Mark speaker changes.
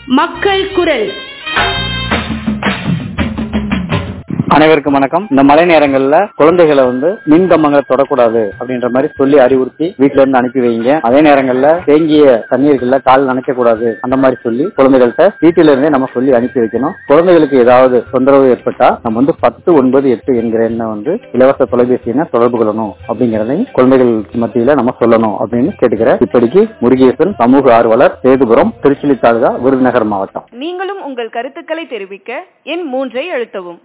Speaker 1: மக்கள் குரல்
Speaker 2: அனைவருக்கும் வணக்கம் இந்த மழை நேரங்கள்ல குழந்தைகளை வந்து மின் கம்பங்களை தொடக்கூடாது அப்படின்ற மாதிரி சொல்லி அறிவுறுத்தி வீட்டுல இருந்து அனுப்பி வைங்க அதே நேரங்கள்ல தேங்கிய தண்ணீர்கள்ல கால் நனைக்க கூடாது அந்த மாதிரி சொல்லி குழந்தைகள்கிட்ட வீட்டில இருந்தே நம்ம சொல்லி அனுப்பி வைக்கணும் குழந்தைகளுக்கு ஏதாவது தொந்தரவு ஏற்பட்டா நம்ம வந்து பத்து ஒன்பது எட்டு என்கிற எண்ணை வந்து இலவச தொலைபேசி எண்ணை தொடர்பு கொள்ளணும் அப்படிங்கறதையும் குழந்தைகள் மத்தியில நம்ம சொல்லணும் அப்படின்னு கேட்டுக்கிறேன் இப்படிக்கு முருகேசன் சமூக ஆர்வலர் சேதுபுரம் திருச்சிலி தாலுகா விருதுநகர் மாவட்டம்
Speaker 3: நீங்களும் உங்கள் கருத்துக்களை தெரிவிக்க எண் மூன்றை அழுத்தவும்